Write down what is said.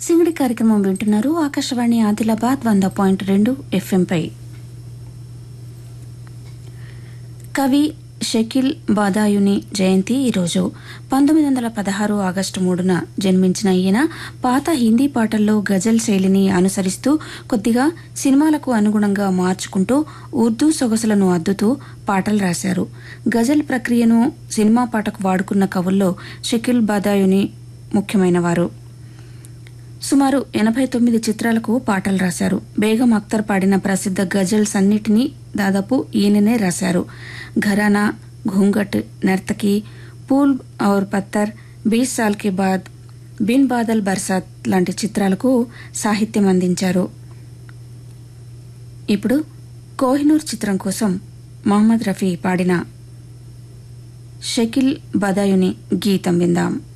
సింగడి కార్యక్రమం వింటున్నారు ఆకాశవాణి ఆదిలాబాద్ వంద పాయింట్ రెండు ఎఫ్ఎంపై కవి షకిల్ బాదాయుని జయంతి ఈరోజు పంతొమ్మిది వందల పదహారు ఆగస్టు మూడున జన్మించిన ఈయన పాత హిందీ పాటల్లో గజల్ శైలిని అనుసరిస్తూ కొద్దిగా సినిమాలకు అనుగుణంగా మార్చుకుంటూ ఉర్దూ సొగసులను అద్దుతూ పాటలు రాశారు గజల్ ప్రక్రియను సినిమా పాటకు వాడుకున్న కవుల్లో షకిల్ బాదాయుని ముఖ్యమైనవారు సుమారు ఎనభై తొమ్మిది చిత్రాలకు పాటలు రాశారు బేగం అఖ్తర్ పాడిన ప్రసిద్ధ గజల్స్ అన్నిటినీ దాదాపు ఈయననే రాశారు ఘరానా ఘూంఘట్ నర్తకి పూల్ ఔర్ పత్తర్ బీస్ సాల్ కే బాద్ బిన్ బాదల్ బర్సాత్ లాంటి చిత్రాలకు సాహిత్యం అందించారు ఇప్పుడు కోహినూర్ చిత్రం కోసం మహమ్మద్ రఫీ పాడిన షకిల్ బదాయుని గీతం విందాం